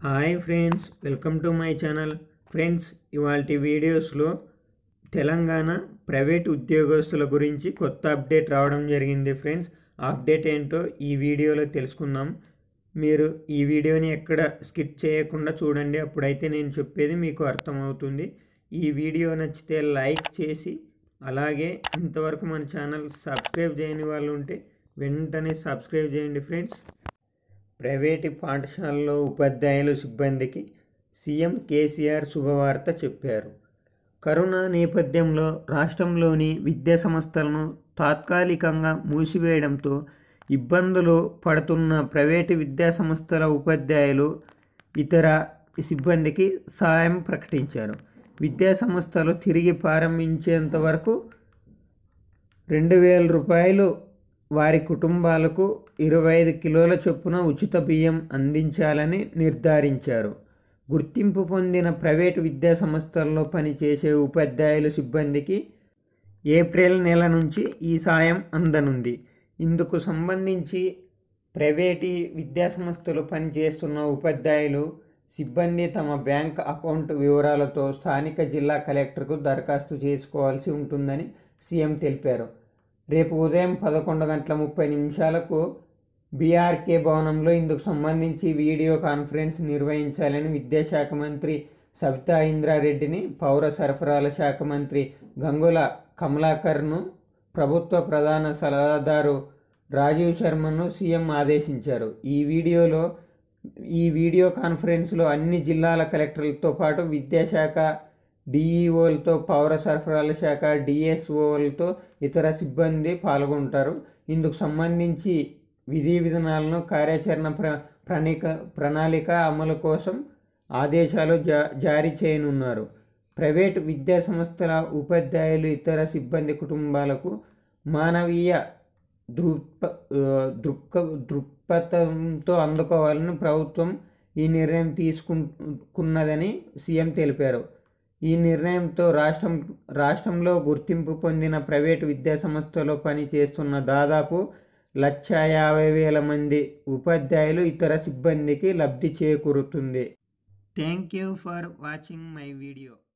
hi friends welcome to my channel friends ఇవాళ వీడియోస్లో Telangana private ఉద్యోగస్తుల గురించి కొత్త అప్డేట్ రావడం జరిగింది ఫ్రెండ్స్ ఆ అప్డేట్ ఏంటో ఈ వీడియోలో తెలుసుకుందాం మీరు ఈ వీడియోని ఎక్కడ స్కిప్ చేయకుండా చూడండి అప్పుడైతే నేను చెప్పేది మీకు అర్థమవుతుంది ఈ వీడియో నచ్చితే లైక్ చేసి అలాగే ఇంతవరకు మన ఛానల్ సబ్స్క్రైబ్ చేయని వాళ్ళు ఉంటే వెంటనే సబ్స్క్రైబ్ చేయండి ఫ్రెండ్స్ ప్రైవేటు పాఠశాలలో ఉపాధ్యాయులు సిబ్బందికి సీఎం కేసీఆర్ శుభవార్త చెప్పారు కరోనా నేపథ్యంలో రాష్ట్రంలోని విద్యా సంస్థలను తాత్కాలికంగా మూసివేయడంతో ఇబ్బందులు పడుతున్న ప్రైవేటు విద్యా సంస్థల ఉపాధ్యాయులు ఇతర సిబ్బందికి సాయం ప్రకటించారు విద్యా సంస్థలు తిరిగి ప్రారంభించేంత వరకు రెండు వేల రూపాయలు వారి కుటుంబాలకు ఇరవై ఐదు కిలోల చొప్పున ఉచిత బియ్యం అందించాలని నిర్ధారించారు గుర్తింపు పొందిన ప్రైవేటు విద్యా సంస్థల్లో పనిచేసే ఉపాధ్యాయుల సిబ్బందికి ఏప్రిల్ నెల నుంచి ఈ సాయం అందనుంది ఇందుకు సంబంధించి ప్రైవేటు విద్యా సంస్థలు పనిచేస్తున్న ఉపాధ్యాయులు సిబ్బంది తమ బ్యాంక్ అకౌంట్ వివరాలతో స్థానిక జిల్లా కలెక్టర్కు దరఖాస్తు చేసుకోవాల్సి ఉంటుందని సీఎం తెలిపారు రేపు ఉదయం పదకొండు గంటల ముప్పై నిమిషాలకు బీఆర్కే భవనంలో ఇందుకు సంబంధించి వీడియో కాన్ఫరెన్స్ నిర్వహించాలని విద్యాశాఖ మంత్రి సబితా ఇంద్రారెడ్డిని పౌర సరఫరాల శాఖ మంత్రి గంగుల కమలాకర్ను ప్రభుత్వ ప్రధాన సలహాదారు రాజీవ్ శర్మను సీఎం ఆదేశించారు ఈ వీడియోలో ఈ వీడియో కాన్ఫరెన్స్లో అన్ని జిల్లాల కలెక్టర్లతో పాటు విద్యాశాఖ డిఈఓలతో పౌర సరఫరాల శాఖ డిఎస్ఓలతో ఇతర సిబ్బంది పాల్గొంటారు ఇందుకు సంబంధించి విధి విధానాలను కార్యాచరణ ప్ర ప్రణిక ప్రణాళిక అమలు కోసం ఆదేశాలు జా జారీ చేయనున్నారు ప్రైవేటు విద్యా సంస్థల ఉపాధ్యాయులు ఇతర సిబ్బంది కుటుంబాలకు మానవీయ దృక్ప దృక్క దృక్పథంతో అందుకోవాలని ప్రభుత్వం ఈ నిర్ణయం తీసుకున్నదని సీఎం తెలిపారు ఈ నిర్ణయంతో రాష్ట్రం రాష్ట్రంలో గుర్తింపు పొందిన ప్రైవేటు విద్యా సంస్థలో పనిచేస్తున్న దాదాపు లక్ష యాభై వేల మంది ఉపాధ్యాయులు ఇతర సిబ్బందికి లబ్ధి చేకూరుతుంది thank you for watching my video